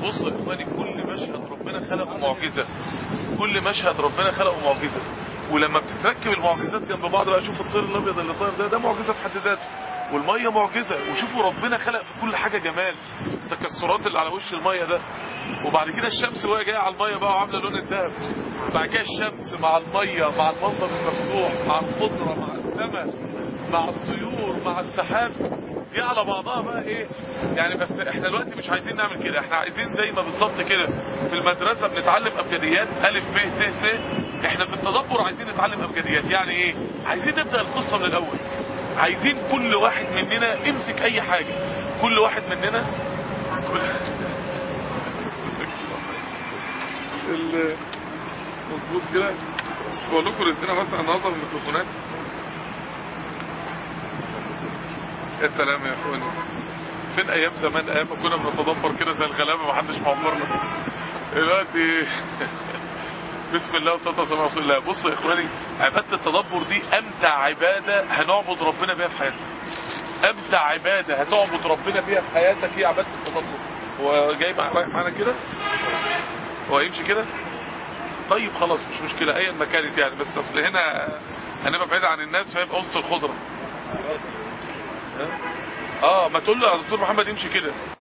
بصوا يا اخواني كل مشهد ربنا خلقه معجزه كل مشهد ربنا خلقه معجزه ولما بتتركب المعجزات جنب بعض بقى شوف الطير الابيض اللي طاير ده ده معجزه في حد ذاته والميه معجزه وشوفوا ربنا خلق في كل حاجه جمال التكسرات اللي على وش الميه ده وبعد كده الشمس وهي جايه على الميه بقى وعامله لون الذهب بعد كده الشمس مع الميه مع المنظر المفتوح مع الخضره مع السماء مع الطيور مع السحاب دي على بعضها بقى ايه يعني بس احنا دلوقتي مش عايزين نعمل كده احنا عايزين زي ما بالظبط كده في المدرسة بنتعلم ابجديات الف ب ت س احنا في التدبر عايزين نتعلم ابجديات يعني ايه عايزين نبدأ القصة من الاول عايزين كل واحد مننا امسك اي حاجة كل واحد مننا كل ال- مظبوط كده بقول لكم رزقنا مثلا النهارده بالميكروفونات يا سلام يا اخواني فين ايام زمان ايام ما كنا بنتدبر كده زي الغلابه ما حدش معبرنا دلوقتي بسم الله والصلاه والسلام على رسول الله بصوا يا اخواني عباده التدبر دي امتع عباده هنعبد ربنا بيها في حياتنا امتع عباده هتعبد ربنا بيها في حياتك هي عباده التدبر هو جاي مع- رايح معانا كده هو يمشي كده طيب خلاص مش مشكله ايا ما كانت يعني بس اصل هنا هنبقى بعيد عن الناس فيبقى وسط الخضره اه ما تقول له يا دكتور محمد يمشي كده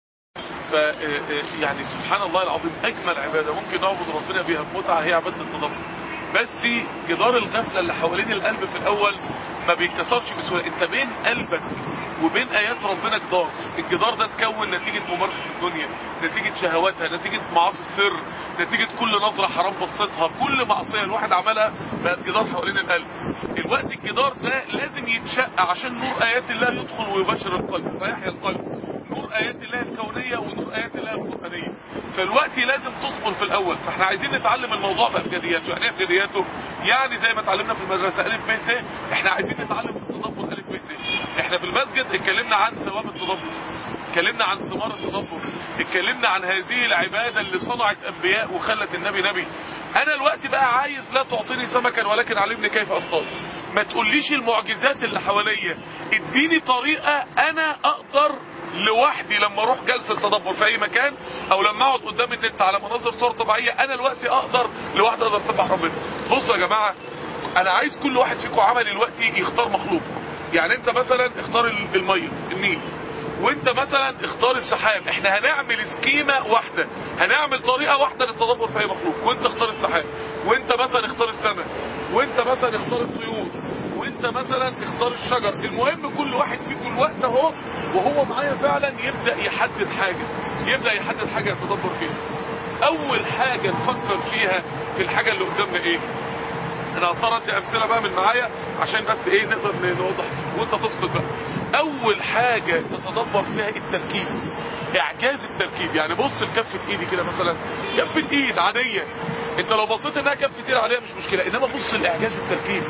ف يعني سبحان الله العظيم اجمل عباده ممكن نعبد ربنا بيها بمتعه هي عباده التدبر بس جدار الغفله اللي حوالين القلب في الاول ما بيتكسرش بسهوله انت بين قلبك وبين ايات ربنا جدار الجدار ده اتكون نتيجه ممارسه الدنيا نتيجه شهواتها نتيجه معاصي السر نتيجه كل نظره حرام بصيتها كل معصيه الواحد عملها بقت جدار حوالين القلب الوقت الجدار ده لازم يتشق عشان نور ايات الله يدخل ويباشر القلب فيحيا القلب نور ايات الله الكونيه ونور ايات الله القرانيه فالوقت لازم تصبر في الاول فاحنا عايزين نتعلم الموضوع بابجدياته يعني ايه ابجدياته يعني زي ما اتعلمنا في المدرسه الف ب ت احنا عايزين نتعلم في التدبر الف ب ت احنا في المسجد اتكلمنا عن ثواب التدبر اتكلمنا عن ثمار التدبر اتكلمنا عن هذه العبادة اللي صنعت انبياء وخلت النبي نبي انا الوقت بقى عايز لا تعطيني سمكا ولكن علمني كيف اصطاد ما تقوليش المعجزات اللي حواليا اديني طريقة انا اقدر لوحدي لما اروح جلسة تدبر في اي مكان او لما اقعد قدام النت على مناظر صور طبيعية انا الوقت اقدر لوحدي اقدر اسبح ربنا بصوا يا جماعة انا عايز كل واحد فيكم عمل الوقت يختار مخلوق يعني انت مثلا اختار المية النيل وانت مثلا اختار السحاب احنا هنعمل سكيمة واحدة هنعمل طريقة واحدة للتدبر في اي مخلوق وانت اختار السحاب وانت مثلا اختار السماء وانت مثلا اختار الطيور وانت مثلا اختار الشجر المهم كل واحد فيكم الوقت اهو وهو معايا فعلا يبدأ يحدد حاجة يبدأ يحدد حاجة يتدبر فيها اول حاجة نفكر فيها في الحاجة اللي قدامنا ايه انا هضطر ادي امثله بقى من معايا عشان بس ايه نقدر نوضح وانت تسقط بقى اول حاجه تتدبر فيها التركيب اعجاز التركيب يعني بص لكفه ايدي كده مثلا كفه ايد عاديه انت لو بصيت انها كفه ايد عاديه مش مشكله انما بص لاعجاز التركيب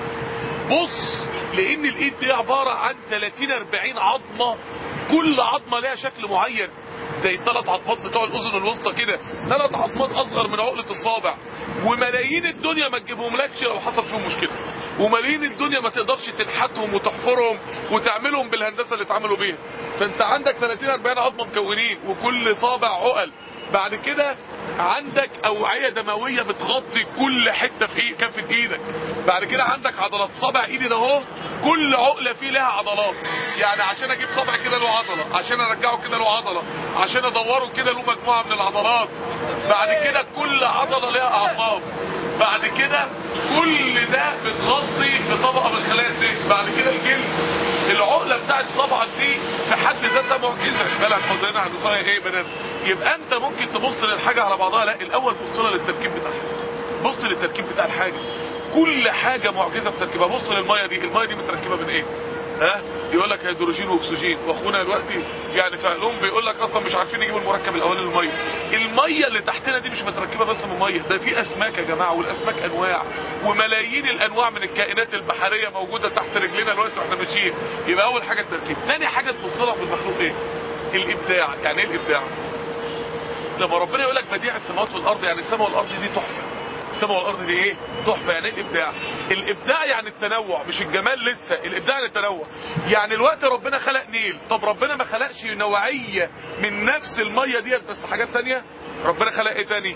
بص لان الايد دي عباره عن 30 40 عظمه كل عظمه لها شكل معين زي الثلاث عظمات بتوع الاذن الوسطى كده ثلاث عظمات اصغر من عقله الصابع وملايين الدنيا ما تجيبهملكش لو حصل فيهم مشكله وملايين الدنيا ما تقدرش تنحتهم وتحفرهم وتعملهم بالهندسه اللي اتعملوا بيها فانت عندك 30 40 عظمه مكونين وكل صابع عقل بعد كده عندك اوعيه دمويه بتغطي كل حته في إيه كفه ايدك بعد كده عندك عضلات صابع ايدي ده اهو كل عقله فيه لها عضلات يعني عشان اجيب صابع كده له عضله عشان ارجعه كده له عضله عشان ادوره كده له مجموعه من العضلات بعد كده كل عضله لها اعصاب بعد كده كل ده بتغطي بطبقه من خلايا الذهن بعد كده الجلد العقله بتاعت صبعك دي في حد ذاتها معجزه بالك حضرنا عند صايع ايه بنات يبقى انت ممكن تبص للحاجه على بعضها لا الاول بص لها للتركيب بتاعها بص للتركيب بتاع الحاجه كل حاجه معجزه في تركيبها بص للميه دي الميه دي متركبه من ايه ها يقول لك هيدروجين واكسجين واخونا دلوقتي يعني في علوم بيقول لك اصلا مش عارفين يجيبوا المركب الاولاني للميه الميه اللي تحتنا دي مش متركبه بس من ميه ده في اسماك يا جماعه والاسماك انواع وملايين الانواع من الكائنات البحريه موجوده تحت رجلنا دلوقتي واحنا ماشيين يبقى اول حاجه التركيب ثاني حاجه تبص لها في المخلوق ايه الابداع يعني ايه الابداع لما ربنا يقول لك بديع السماوات والارض يعني السماء والارض دي تحفه السماء والارض دي ايه تحفه يعني ايه الابداع الابداع يعني التنوع مش الجمال لسه الابداع يعني التنوع يعني الوقت ربنا خلق نيل طب ربنا ما خلقش نوعيه من نفس الميه ديت بس حاجات تانية ربنا خلق ايه تاني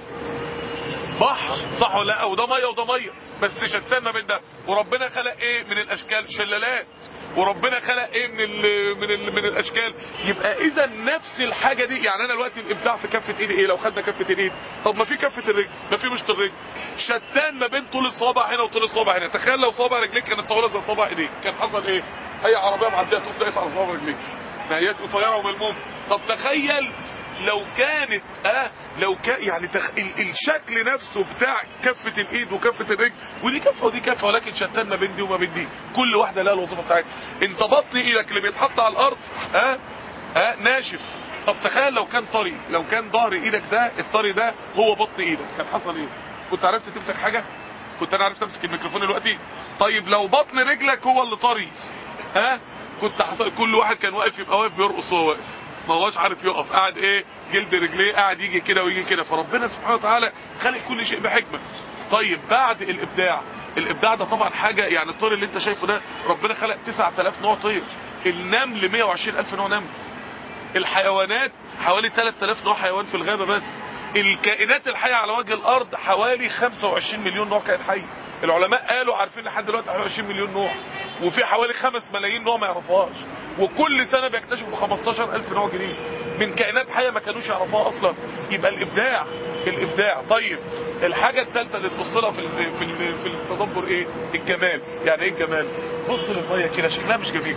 بحر صح ولا لا وده ميه وده ميه بس شتان ما بين ده وربنا خلق ايه من الاشكال شلالات وربنا خلق ايه من ال من ال من الاشكال يبقى اذا نفس الحاجه دي يعني انا دلوقتي الابداع في كفه ايدي ايه لو خدنا كفه الايد طب ما في كفه الرجل ما في مشط الرجل شتان ما بين طول الصابع هنا وطول الصابع هنا تخيل لو صابع رجليك كانت طويله زي صابع ايديك كان حصل ايه اي عربيه معديه تقوم دايس على صابع رجليك ما هي قصيره وملمومه طب تخيل لو كانت اه لو كان يعني تخ... ال... الشكل نفسه بتاع كفة الايد وكفة الرجل ودي كفة ودي كفة ولكن شتان ما بين دي وما بين دي كل واحدة لها الوظيفة بتاعتها انت بطن ايدك اللي بيتحط على الارض اه اه ناشف طب تخيل لو كان طري لو كان ظهر ايدك ده الطري ده هو بطن ايدك كان حصل ايه كنت عرفت تمسك حاجة كنت انا عرفت امسك الميكروفون دلوقتي طيب لو بطن رجلك هو اللي طري ها كنت حصل كل واحد كان واقف يبقى واقف بيرقص وهو واقف ما هوش عارف يقف قاعد ايه جلد رجليه قاعد يجي كده ويجي كده فربنا سبحانه وتعالى خلق كل شيء بحكمه طيب بعد الابداع الابداع ده طبعا حاجه يعني الطير اللي انت شايفه ده ربنا خلق 9000 نوع طير النمل 120000 نوع نمل الحيوانات حوالي 3000 نوع حيوان في الغابه بس الكائنات الحيه على وجه الارض حوالي 25 مليون نوع كائن حي العلماء قالوا عارفين لحد دلوقتي حوالي 20 مليون نوع وفي حوالي 5 ملايين نوع ما يعرفوهاش وكل سنه بيكتشفوا 15000 نوع جديد من كائنات حيه ما كانوش يعرفوها اصلا يبقى الابداع الابداع طيب الحاجه الثالثه اللي تبص لها في ال في ال في التدبر ايه الجمال يعني ايه الجمال بص للميه كده شكلها مش جميل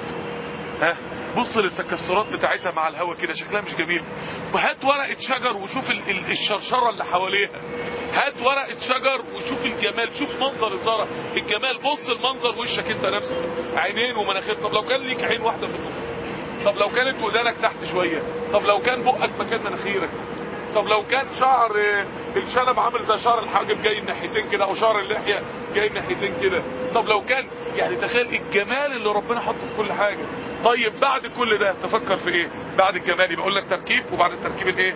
ها بص للتكسرات بتاعتها مع الهواء كده شكلها مش جميل وهات ورقة شجر وشوف ال ال الشرشرة اللي حواليها هات ورقة شجر وشوف الجمال شوف منظر الزرع الجمال بص المنظر وشك انت نفسك عينين ومناخير طب لو كان ليك عين واحدة في النص طب لو كانت ودانك تحت شوية طب لو كان بقك مكان مناخيرك طب لو كان شعر الشنب عامل زي شعر الحاجب جاي الناحيتين كده او شعر اللحية جاي الناحيتين كده طب لو كان يعني تخيل الجمال اللي ربنا حطه في كل حاجة طيب بعد كل ده تفكر في ايه بعد الجمال يبقى قلنا التركيب وبعد التركيب الايه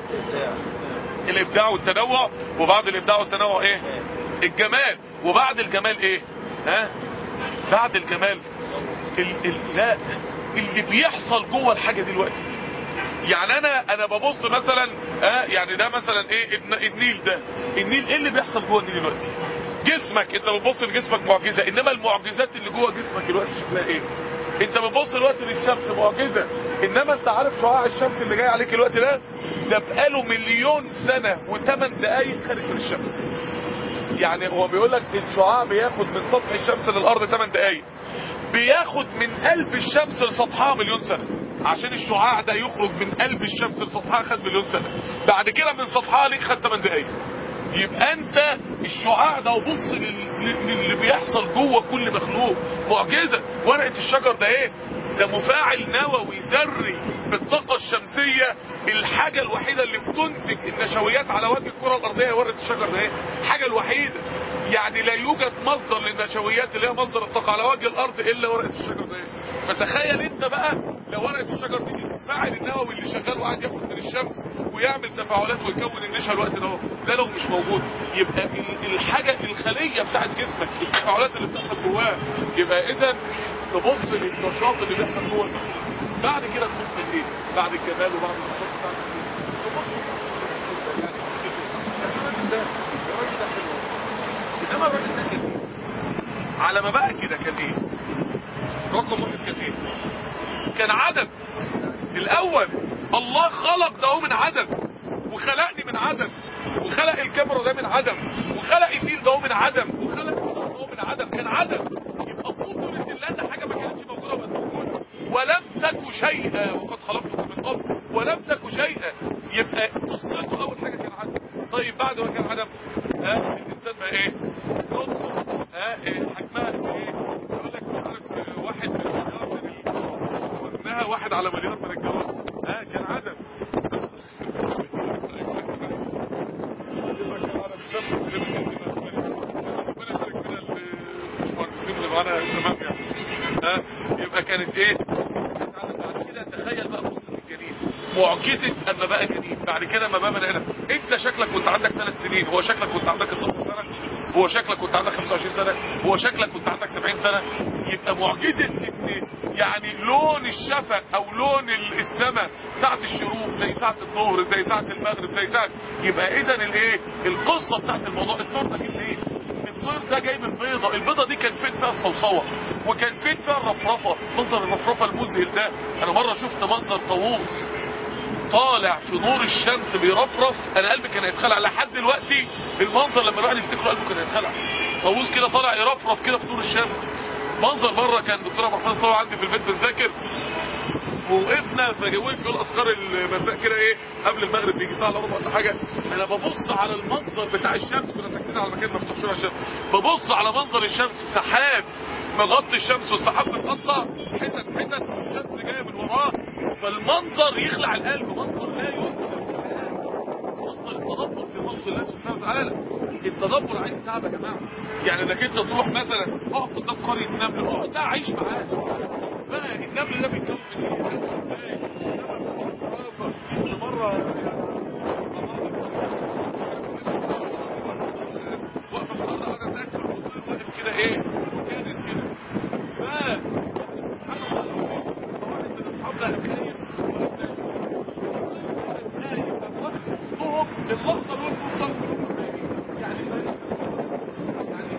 الابداع والتنوع وبعد الابداع والتنوع ايه الجمال وبعد الجمال ايه ها بعد الجمال ال ال لا اللي بيحصل جوه الحاجة دي دلوقتي يعني انا انا ببص مثلا اه يعني ده مثلا ايه النيل ده النيل ايه اللي بيحصل جوه النيل دلوقتي جسمك انت بتبص لجسمك معجزه انما المعجزات اللي جوه جسمك دلوقتي شكلها ايه انت بتبص دلوقتي للشمس معجزه انما انت عارف شعاع الشمس اللي جاي عليك الوقت ده ده بقاله مليون سنه وثمان دقايق خارج من الشمس يعني هو بيقول لك الشعاع بياخد من سطح الشمس للارض 8 دقايق بياخد من قلب الشمس لسطحها مليون سنه عشان الشعاع ده يخرج من قلب الشمس لسطحها خد مليون سنه بعد كده من سطحها ليك خد 8 دقايق يبقى انت الشعاع ده وبص للي بيحصل جوه كل مخلوق معجزه ورقه الشجر ده ايه ده مفاعل نووي ذري بالطاقه الشمسيه الحاجه الوحيده اللي بتنتج النشويات على وجه الكره الارضيه هي ورقه الشجر ده ايه الحاجه الوحيده يعني لا يوجد مصدر للنشويات اللي هي مصدر الطاقه على وجه الارض الا ورقه الشجر ده ايه فتخيل انت بقى لو ورقه الشجر دي المفاعل النووي اللي شغال وقاعد ياخد من الشمس ويعمل تفاعلات ويكون النشا الوقت ده ده لو مش موجود يبقى الحاجه الخليه بتاعت جسمك التفاعلات اللي بتحصل جواها يبقى اذا تبص للنشاط اللي بيحصل جوه بعد كده تبص لايه بعد الجمال وبعد النشاط بتاع تبص يعني الراجل ده الراجل ده حلو انما الراجل ده كان ايه على ما بقى كده كان ايه رقم واحد كان ايه كان عدم الاول الله خلق ده من عدم وخلقني من عدم وخلق الكاميرا ده من عدم وخلق النيل ده من عدم وخلق ده من عدم كان عدم يبقى قدرة الله ان حاجه ما كانتش موجوده وبقت موجوده ولم تك شيئا وقد خلقتكم من قبل ولم تك شيئا يبقى قصته اول حاجه كان عدم طيب بعد ما كان عدم ها الانسان بقى ايه نطفه ها إيه حجمها ايه يقول لك مش عارف واحد من المليار من وزنها واحد على مليار من الجواب ها كان عدم اللي معانا تمام يعني ها يبقى كانت ايه بعد كده تخيل بقى قصه الجنين معجزه اما بقى جنين بعد كده ما بقى من هنا انت شكلك كنت عندك ثلاث سنين هو شكلك كنت عندك 12 سنه هو شكلك كنت عندك 25 سنه هو شكلك كنت عندك 70 سنه يبقى معجزه ان يعني لون الشفق او لون السماء ساعه الشروق زي ساعه الظهر زي ساعه المغرب زي ساعه يبقى اذا الايه القصه بتاعت الموضوع الطير ده جه منين الطير ده جاي من بيضه البيضه دي كان فين فيها الصوصوه وكان فين فيها الرفرفه منظر الرفرفه المذهل ده انا مره شفت منظر طاووس طالع في نور الشمس بيرفرف انا قلبي كان هيتخلع لحد دلوقتي المنظر لما الواحد يفتكره قلبه كان هيتخلع طاووس كده طالع يرفرف كده في نور الشمس منظر مره كان دكتور عبد الرحمن صور عندي في البيت بنذاكر ووقفنا فجاوين في الاذكار المساء كده ايه قبل المغرب بيجي ساعه الا ربع ولا حاجه انا ببص على المنظر بتاع الشمس كنا ساكنين على مكان مفتوح شويه الشمس ببص على منظر الشمس سحاب مغطي الشمس والسحاب متقطع حتت حتت والشمس جايه من وراه فالمنظر يخلع القلب منظر لا يمكن منظر التدبر في خلق الله سبحانه وتعالى التدبر عايز تعب يا جماعه يعني انك انت تروح مثلا اقف قدام قريه نمل اقعد ده عيش معاه بقى النمل ده بيتكون من ايه؟ مره واقفه في الارض قاعده تاكل والطير واقف كده ايه وكانت كده ف سبحان الله طبعا انت الاصحاب ده هتلاقي اللحظه دول يعني يعني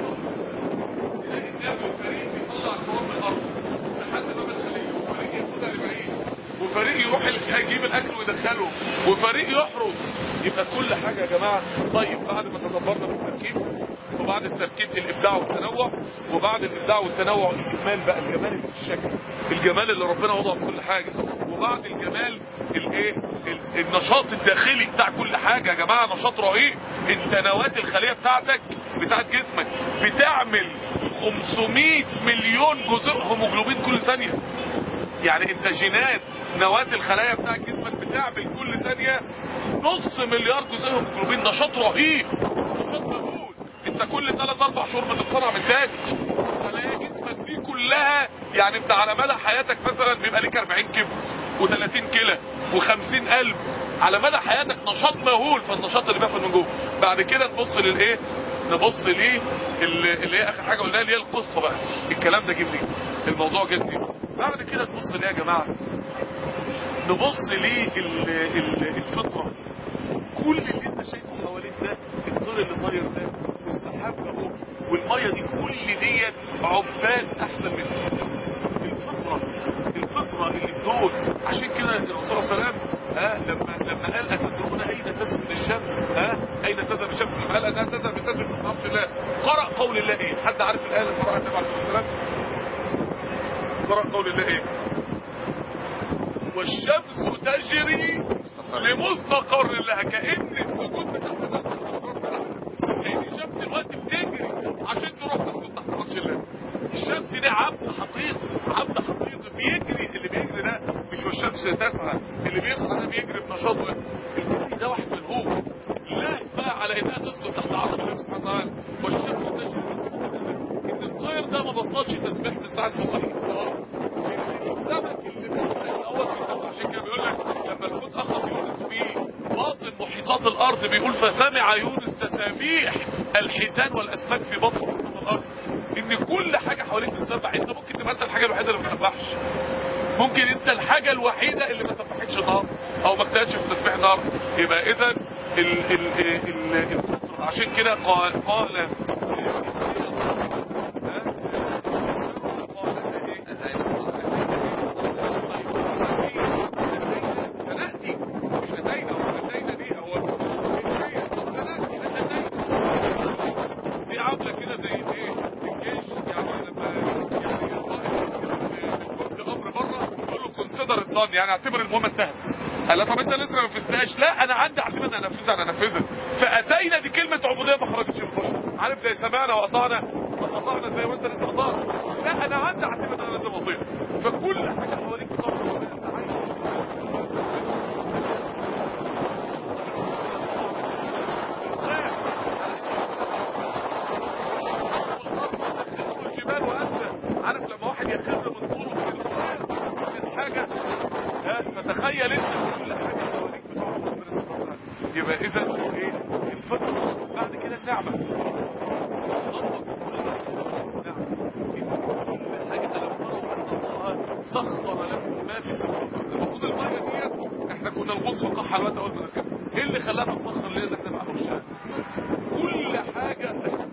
تلاقي الفريق بيطلع التراب من الارض لحد باب الخليه وفريق ياخدها لبعيد وفريق يروح يجيب الاكل ويدخله وفريق يحرس يبقى كل حاجه يا جماعه طيب بعد ما تدبرنا في التركيب وبعد التركيب الابداع والتنوع وبعد الابداع والتنوع الجمال بقى الجمال اللي في الشكل الجمال اللي ربنا وضعه في كل حاجه وبعد الجمال الايه النشاط الداخلي بتاع كل حاجه يا جماعه نشاط رهيب انت نواه الخليه بتاعتك بتاعت جسمك بتعمل 500 مليون جزء هيموجلوبين كل ثانيه يعني انت جينات نواة الخلايا بتاع جسمك بتعمل كل ثانية نص مليار جزء هيموجلوبين نشاط رهيب نشاط مهول انت كل 3 4 شهور بتتصنع من تاني خلايا جسمك دي كلها يعني انت على مدى حياتك مثلا بيبقى ليك 40 كبد و30 كلى و50 قلب على مدى حياتك نشاط مهول فالنشاط اللي بيحصل من جوه بعد كده نبص للايه نبص ليه اللي هي اخر حاجه قلناها اللي هي القصه بقى الكلام ده جه منين الموضوع جه منين بعد كده نبص ليه يا جماعه نبص ليه الفطره كل اللي انت شايفه حواليك ده الطير اللي طاير ده والسحاب ده اهو والميه دي كل ديت عباد احسن من الفطره الفطره اللي بدول عشان كده الرسول صلى الله عليه وسلم ها لما لما قال اتدرون اين تذهب الشمس ها اين تذهب الشمس لما قال انها تذهب تذهب من عرش الله قرأ قول الله ايه حد عارف الايه اللي قرأها النبي عليه الصلاه والسلام قرأ قول الله ايه والشمس تجري لمستقر لها كأن السجود بتاعت الناس كأن الشمس الوقت بتجري عشان تروح تسجد تحت عرش الله الشمس دي عبد حقيقي عبد حقيقي بيجري اللي بيجري ده مش والشمس تسعى اللي بيسعى ده بيجري بنشاط الجري ده واحد من هو لهفة على انها تسجد تحت عرش الله سبحانه وتعالى والشمس تجري ان الطير ده ما بطلش تسبيح من ساعه ما صحي السمك اللي في الاول عشان كده بيقول لك لما الحوت اخذ يونس في باطن محيطات الارض بيقول فسمع يونس تسابيح الحيتان والاسماك في باطن محيطات الارض ان كل حاجه حواليك بتسبح انت ممكن تبقى انت الحاجه الوحيده اللي ما بتسبحش ممكن انت الحاجه الوحيده اللي ما سبحتش النهارده او ما اجتهدتش في تسبيح النهارده يبقى اذا ال ال ال ال عشان كده قال قال يعني اعتبر المهمه انتهت قال طب انت لسه ما نفذتهاش لا انا عندي عزيمه ان انفذها انا انفذها فاتينا دي كلمه عبوديه ما خرجتش من البشر عارف زي سمعنا واطعنا واطعنا زي ما انت لسه اطعنا لا انا عندي عزيمه ان انا لازم اطيع فكل حاجه حواليك بتقف الجبال وانت عارف لما واحد يخر من طوله من حاجه فتخيل انت كل حاجه حواليك بتقعد ربنا سبحانه وتعالى يبقى اذا ايه الفطره بعد كده النعمه سخر لكم ما في السماوات والارض المفروض الميه ديت احنا كنا نغوص في قحه الوقت اول ما نركبها ايه اللي خلانا نسخر لنا انك نبقى عشان كل حاجه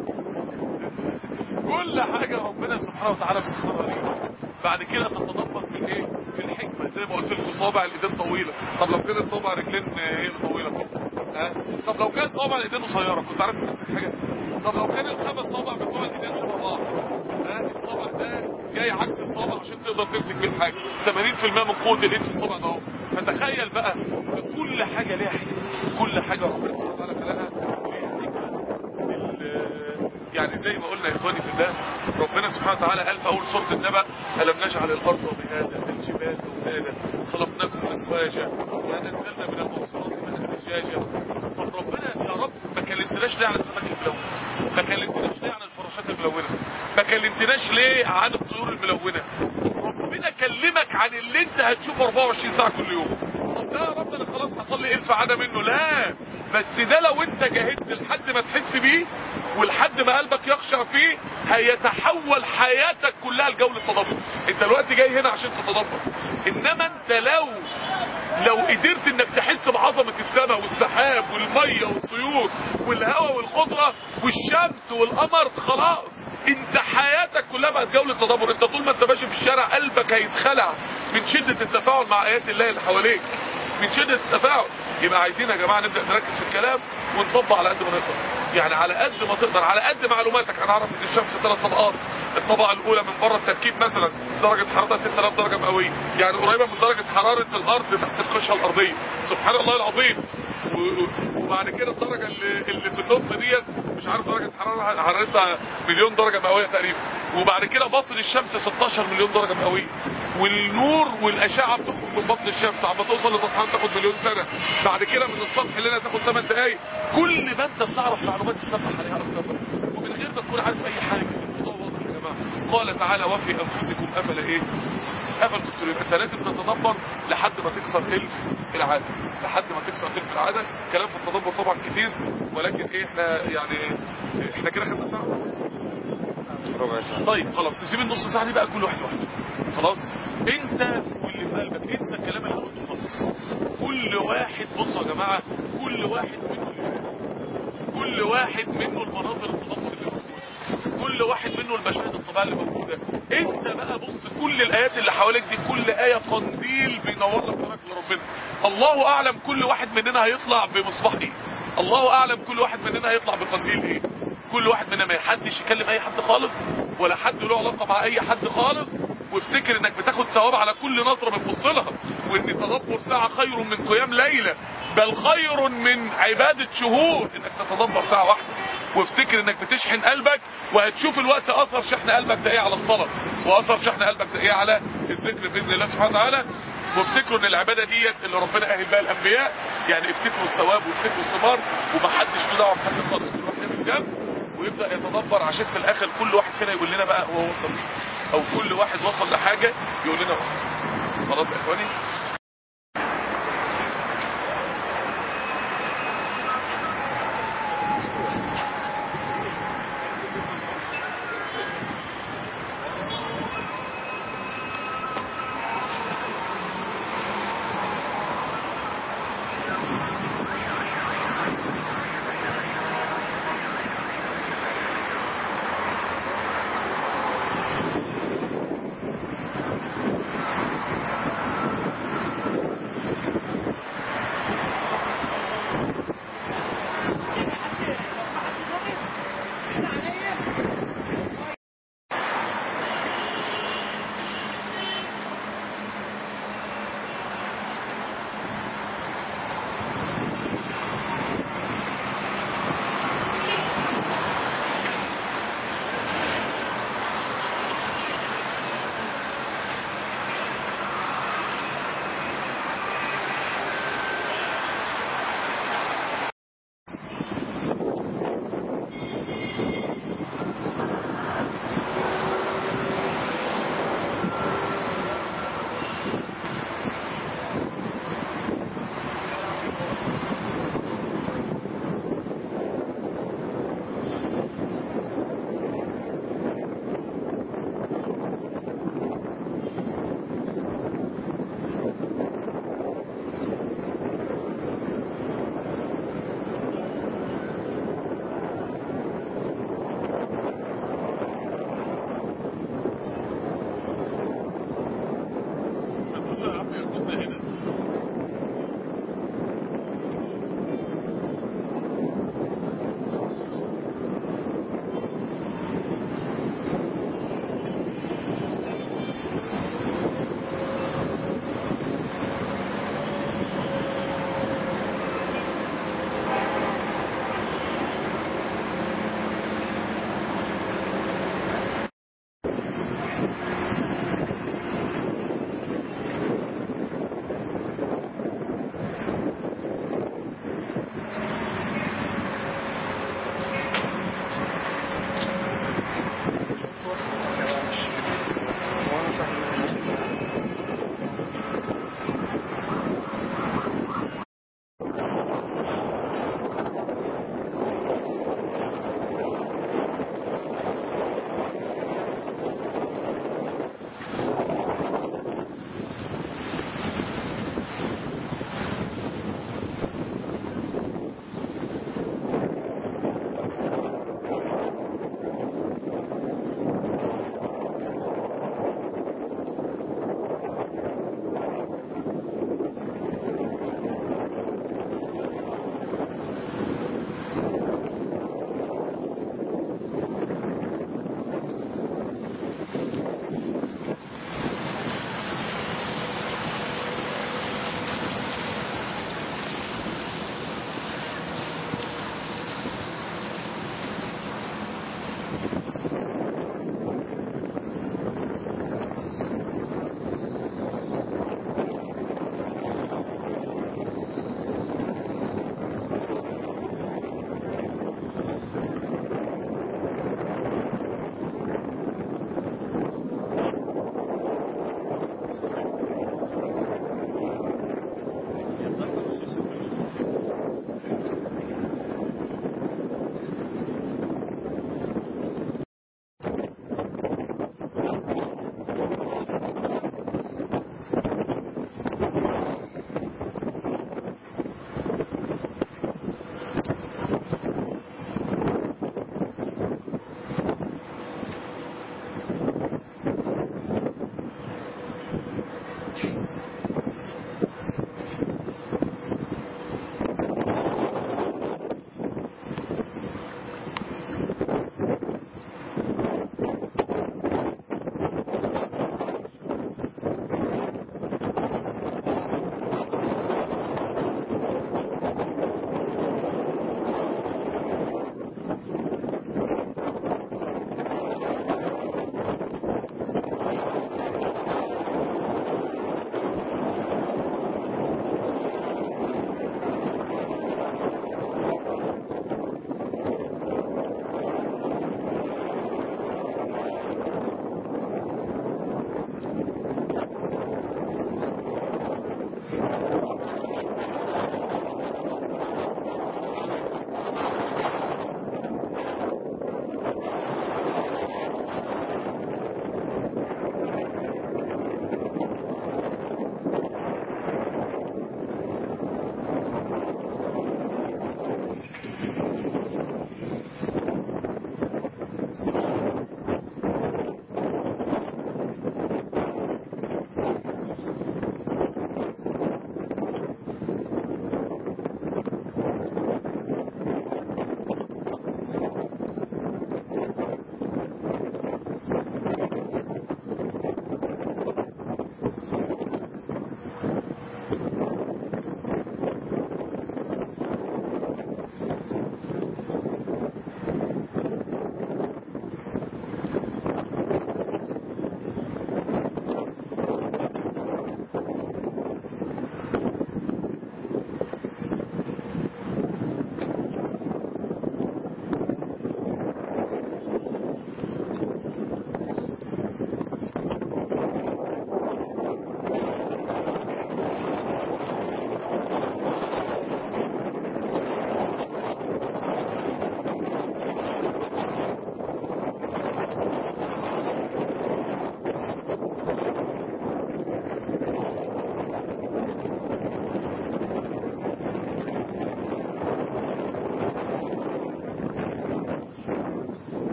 كل حاجه ربنا سبحانه وتعالى مسخرها لينا بعد كده تتدبر في الايه في الحكمه زي ما قلت لكم صوابع الايدين طويله طب لو كانت صوابع رجلين هي اللي طويله ها طب لو كانت صوابع الايدين قصيره كنت عارف تمسك حاجه طب لو كان الخمس صوابع بتوع الايدين شبه بعض ها الصابع ده جاي عكس الصابع عشان تقدر تمسك بيه الحاجه 80% من قوه الايد في الصابع ده اهو فتخيل بقى كل حاجه ليها حكمه كل حاجه ربنا سبحانه وتعالى خلقها ليها حكمه ال- يعني زي ما قلنا يا اخواني في الله ربنا سبحانه وتعالى قال في اول سوره النبأ الم نجعل الارض مهادا الجبال مهادا خلقناكم ازواجا وانزلنا من المعصرات ماء ثجاجا طب ربنا يا رب ما كلمتناش ليه عن السمك الملون ما كلمتناش ليه عن الفراشات الملونه ما كلمتناش ليه عن الطيور الملونه ربنا كلمك عن اللي انت هتشوفه 24 ساعه كل يوم طب ده يا رب انا خلاص حصل لي انفع عاده منه لا بس ده لو انت جاهدت لحد ما تحس بيه ولحد ما قلبك يخشع فيه هيتحول حياتك كلها لجولة تدبر انت دلوقتي جاي هنا عشان تتدبر انما انت لو لو قدرت انك تحس بعظمة السماء والسحاب والمية والطيور والهواء والخضرة والشمس والقمر خلاص انت حياتك كلها بقت جولة تدبر انت طول ما انت ماشي في الشارع قلبك هيتخلع من شدة التفاعل مع ايات الله اللي حواليك من شدة التفاعل يبقى عايزين يا جماعة نبدأ نركز في الكلام ونطبق على قد ما نقدر يعني على قد ما تقدر على قد معلوماتك انا اعرف ان الشمس ثلاث طبقات الطبقة الاولى من بره التركيب مثلا درجة حرارتها 6000 درجة مئوية يعني قريبة من درجة حرارة الارض تحت القشرة الارضية سبحان الله العظيم و- وبعد كده الدرجة اللي, اللي في النص ديت مش عارف درجة حرارة حرارتها مليون درجة مئوية تقريبا وبعد كده بطن الشمس 16 مليون درجة مئوية والنور والاشعة بتخرج من بطن الشمس عم توصل لسطحها تاخد مليون سنة بعد كده من السطح اللي هنا تاخد 8 دقايق كل ما انت بتعرف معلومات تسبح عليها اكتر ومن غير ما تكون عارف اي حاجة الموضوع واضح يا جماعة قال تعالى وفي انفسكم افلا ايه افلا تبصرون انت لازم تتدبر لحد ما تكسر الف العاده لحد ما تكسر الف العاده كلام في التدبر طبعا كتير ولكن ايه احنا يعني احنا كده خدنا ساعه ربع ساعة طيب خلاص نسيب النص ساعه دي بقى كل واحد لوحده خلاص انت واللي في قلبك انسى الكلام اللي قلته خالص كل واحد بصوا يا جماعه كل واحد منه كل واحد منه المناظر التدبر اللي موجوده كل واحد منه المشاهد الطبيعيه اللي موجوده انت بقى بص كل الايات اللي حواليك دي كل ايه قنديل بينور لك طريق لربنا الله اعلم كل واحد مننا هيطلع بمصباح ايه الله اعلم كل واحد مننا هيطلع بقنديل ايه كل واحد مننا ما حدش يكلم اي حد خالص ولا حد له علاقه مع اي حد خالص وافتكر انك بتاخد ثواب على كل نظره بتبص لها وان تدبر ساعه خير من قيام ليله بل خير من عباده شهور انك تتدبر ساعه واحده وافتكر انك بتشحن قلبك وهتشوف الوقت اثر شحن قلبك ده ايه على الصلاه واثر شحن قلبك ده ايه على الذكر باذن الله سبحانه وتعالى وافتكروا ان العباده ديت اللي ربنا اهل بها الانبياء يعني افتكروا الثواب وافتكروا الثمار ومحدش له دعوه بحد خالص كل واحد ياخد جنب ويبدا يتدبر عشان في الاخر كل واحد فينا يقول لنا بقى هو وصل او كل واحد وصل لحاجه يقول لنا وصل خلاص يا اخواني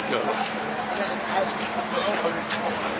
يا رب